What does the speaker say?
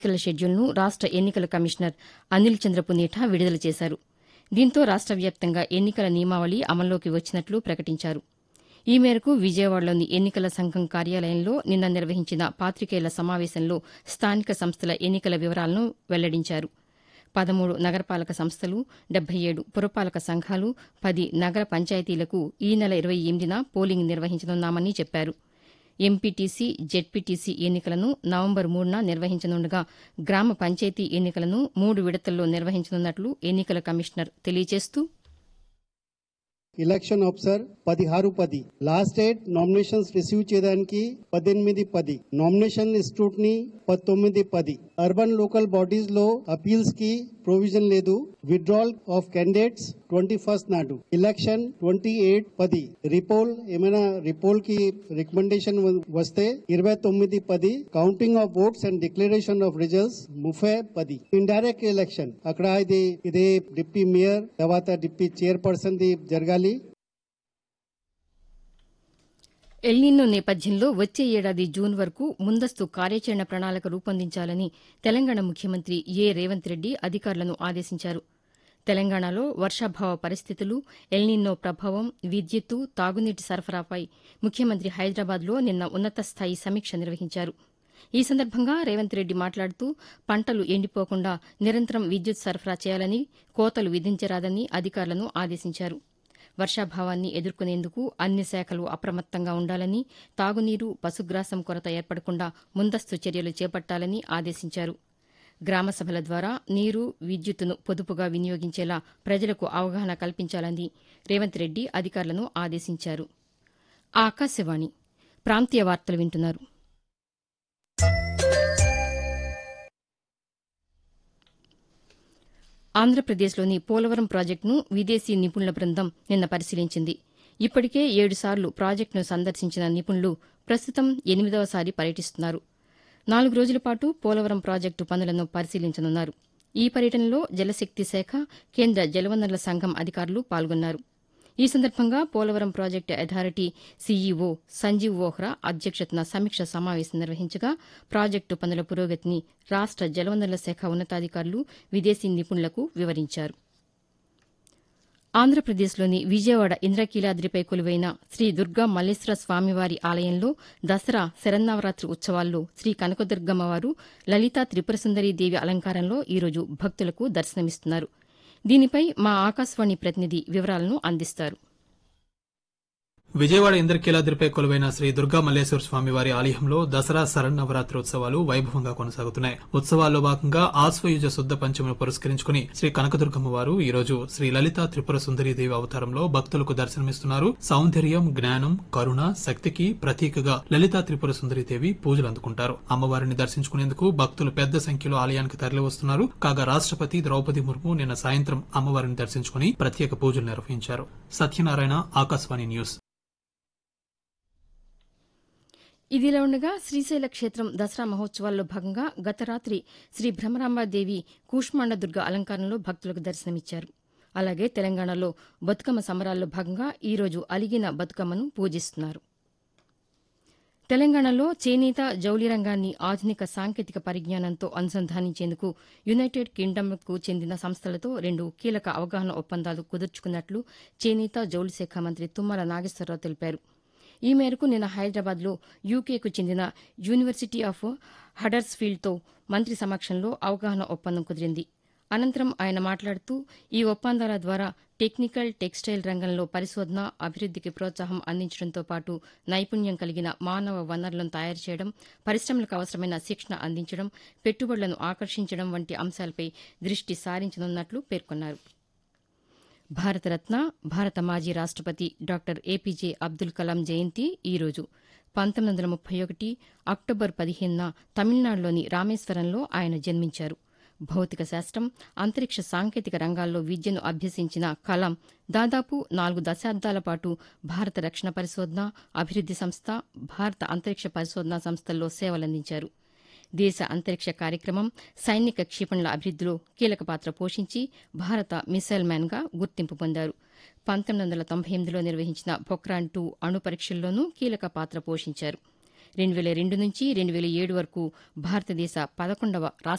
ఎన్నికల షెడ్యూల్ను రాష్ట ఎన్నికల కమిషనర్ అనిల్ చంద్ర పునేఠా విడుదల చేశారు దీంతో రాష్ట వ్యాప్తంగా ఎన్నికల నియమావళి అమల్లోకి వచ్చినట్లు ప్రకటించారు ఈ మేరకు విజయవాడలోని ఎన్నికల సంఘం కార్యాలయంలో నిన్న నిర్వహించిన పాతికేయుల సమావేశంలో స్థానిక సంస్థల ఎన్నికల వివరాలను వెల్లడించారు పదమూడు నగరపాలక సంస్థలు డెబ్బై ఏడు పురపాలక సంఘాలు పది నగర పంచాయతీలకు ఈ నెల ఇరవై ఎనిమిదిన పోలింగ్ నిర్వహించనున్నామని చెప్పారు ఎంపీటీసీ జెడ్పీటీసీ ఎన్నికలను నవంబర్ మూడున నిర్వహించనుండగా గ్రామ పంచాయతీ ఎన్నికలను మూడు విడతల్లో నిర్వహించనున్నట్లు ఎన్నికల కమిషనర్ తెలియజేస్తూ ఎలక్షన్ ఆఫీసర్ పదిహారు పది లాస్ట్ డేట్ నామినేషన్స్ రిసీవ్ చేయడానికి పద్దెనిమిది పది నామినేషన్ స్క్రూట్నీ పంతొమ్మిది పది అర్బన్ లోకల్ బాడీస్ లో అపీల్స్ కి ప్రొవిజన్ లేదు withdrawal of candidates twenty first నాడు ఎలక్షన్ ట్వంటీ ఎయిట్ పది రిపోల్ ఏమైనా రిపోల్ కి రికమెండేషన్ వస్తే ఇరవై తొమ్మిది పది counting of votes and declaration of results ముఫై పది ఇండైరెక్ట్ ఎలక్షన్ అక్కడ ఇది ఇదే డిప్యూటీ మేయర్ తర్వాత డిప్యూటీ చైర్పర్సన్ ది జరగాలి ఎల్నిన్నో నేపథ్యంలో వచ్చే ఏడాది జూన్ వరకు ముందస్తు కార్యాచరణ ప్రణాళిక రూపొందించాలని తెలంగాణ ముఖ్యమంత్రి ఏ రేవంత్ రెడ్డి అధికారులను ఆదేశించారు తెలంగాణలో వర్షాభావ పరిస్థితులు ఎల్నిన్నో ప్రభావం విద్యుత్తు తాగునీటి సరఫరాపై ముఖ్యమంత్రి హైదరాబాద్లో నిన్న ఉన్నతస్థాయి సమీక్ష నిర్వహించారు ఈ సందర్భంగా రేవంత్ రెడ్డి మాట్లాడుతూ పంటలు ఎండిపోకుండా నిరంతరం విద్యుత్ సరఫరా చేయాలని కోతలు విధించరాదని అధికారులను ఆదేశించారు వర్షాభావాన్ని ఎదుర్కొనేందుకు అన్ని శాఖలు అప్రమత్తంగా ఉండాలని తాగునీరు పశుగ్రాసం కొరత ఏర్పడకుండా ముందస్తు చర్యలు చేపట్టాలని ఆదేశించారు గ్రామ సభల ద్వారా నీరు విద్యుత్తును పొదుపుగా వినియోగించేలా ప్రజలకు అవగాహన కల్పించాలని రేవంత్ రెడ్డి అధికారులను ఆదేశించారు ఆకాశవాణి ప్రాంతీయ వార్తలు వింటున్నారు ఆంధ్రప్రదేశ్లోని పోలవరం ప్రాజెక్టును విదేశీ నిపుణుల బృందం నిన్న పరిశీలించింది ఇప్పటికే ఏడుసార్లు ప్రాజెక్టును సందర్శించిన నిపుణులు ప్రస్తుతం ఎనిమిదవసారి పర్యటిస్తున్నారు నాలుగు రోజుల పాటు పోలవరం ప్రాజెక్టు పనులను పరిశీలించనున్నారు ఈ పర్యటనలో జలశక్తి శాఖ కేంద్ర జలవనరుల సంఘం అధికారులు పాల్గొన్నారు ఈ సందర్భంగా Polavaram project authority CEO Sanjeev Vohra అధ్యక్షతన సమీక్ష సమావేశం నిర్వహించగా ప్రాజెక్టు పనుల పురోగతిని రాష్ట జలవనరుల శాఖ ఉన్నతాధికారులు విదేశీ నిపుణులకు వివరించారు ఆంధ్రప్రదేశ్లోని విజయవాడ ఇంద్రకీలాద్రిపై కొలువైన శ్రీ దుర్గా మల్లేశ్వర స్వామివారి ఆలయంలో దసరా శరన్నవరాత్రి ఉత్సవాల్లో శ్రీ కనకదుర్గమ్మవారు లలితా త్రిపురసుందరీ దేవి అలంకారంలో ఈరోజు భక్తులకు దర్శనమిస్తున్నారు దీనిపై మా ఆకాశవాణి ప్రతినిధి వివరాలను అందిస్తారు విజయవాడ ఇంద్రకీలాద్రిపై కొలువైన శ్రీ దుర్గా మల్లేశ్వర స్వామి వారి ఆలయంలో దసరా శరన్నవరాత్రి ఉత్సవాలు వైభవంగా కొనసాగుతున్నాయి ఉత్సవాల్లో భాగంగా ఆశ్వయుజ శుద్ధ పంచమును పురస్కరించుకుని శ్రీ కనకదుర్గమ్మ వారు ఈ రోజు శ్రీ లలిత త్రిపుర సుందరీదేవి అవతారంలో భక్తులకు దర్శనమిస్తున్నారు సౌందర్యం జ్ఞానం కరుణ శక్తికి ప్రతీకగా లలితా త్రిపుర సుందరీదేవి పూజలు అందుకుంటారు అమ్మవారిని దర్శించుకునేందుకు భక్తులు పెద్ద సంఖ్యలో ఆలయానికి తరలివస్తున్నారు కాగా రాష్టపతి ద్రౌపది ముర్ము నిన్న సాయంత్రం అమ్మవారిని దర్శించుకుని ప్రత్యేక పూజలు నిర్వహించారు సత్యనారాయణ ఆకాశవాణి న్యూస్ ఇదిలా ఉండగా శ్రీశైల క్షేత్రం దసరా మహోత్సవాల్లో భాగంగా గత రాత్రి శ్రీ భ్రమరాంబాదేవి కూష్మాండ దుర్గ అలంకారంలో భక్తులకు దర్శనమిచ్చారు అలాగే తెలంగాణలో బతుకమ్మ సంబరాల్లో భాగంగా ఈరోజు అలిగిన బతుకమ్మను పూజిస్తున్నారు తెలంగాణలో చేనేత జౌళి రంగాన్ని ఆధునిక సాంకేతిక పరిజ్ఞానంతో అనుసంధానించేందుకు యునైటెడ్ కింగ్డమ్కు చెందిన సంస్థలతో రెండు కీలక అవగాహన ఒప్పందాలు కుదుర్చుకున్నట్లు చేనేత జౌళి శాఖ మంత్రి తుమ్మల నాగేశ్వరరావు తెలిపారు ఈ మేరకు నిన్న హైదరాబాద్లో యూకేకు చెందిన యూనివర్సిటీ ఆఫ్ హడర్స్ఫీల్డ్తో మంత్రి సమక్షంలో అవగాహన ఒప్పందం కుదిరింది అనంతరం ఆయన మాట్లాడుతూ ఈ ఒప్పందాల ద్వారా టెక్నికల్ టెక్స్టైల్ రంగంలో పరిశోధన అభివృద్దికి ప్రోత్సాహం అందించడంతో పాటు నైపుణ్యం కలిగిన మానవ వనరులను తయారు చేయడం పరిశ్రమలకు అవసరమైన శిక్షణ అందించడం పెట్టుబడులను ఆకర్షించడం వంటి అంశాలపై దృష్టి సారించనున్నట్లు పేర్కొన్నారు భారతరత్న భారత మాజీ రాష్టపతి డాక్టర్ ఏపీజే అబ్దుల్ కలాం జయంతి ఈరోజు పంతొమ్మిది వందల ముప్పై ఒకటి అక్టోబర్ పదిహేనున తమిళనాడులోని రామేశ్వరంలో ఆయన జన్మించారు భౌతిక శాస్త్రం అంతరిక్ష సాంకేతిక రంగాల్లో విద్యను అభ్యసించిన కలాం దాదాపు నాలుగు దశాబ్దాల పాటు భారత రక్షణ పరిశోధన అభివృద్ది సంస్థ భారత అంతరిక్ష పరిశోధనా సంస్థల్లో సేవలందించారు దేశ అంతరిక్ష కార్యక్రమం సైనిక క్షిపణుల అభివృద్దిలో కీలక పాత్ర పోషించి భారత మిసైల్ మ్యాన్ గా గుర్తింపు పొందారు పంతొమ్మిది వందల తొంభై ఎనిమిదిలో నిర్వహించిన పొక్రాన్ టూ అణు పరీక్షల్లోనూ కీలక పాత్ర పోషించారు రెండు వేల రెండు నుంచి రెండు వేల ఏడు వరకు భారతదేశ పదకొండవ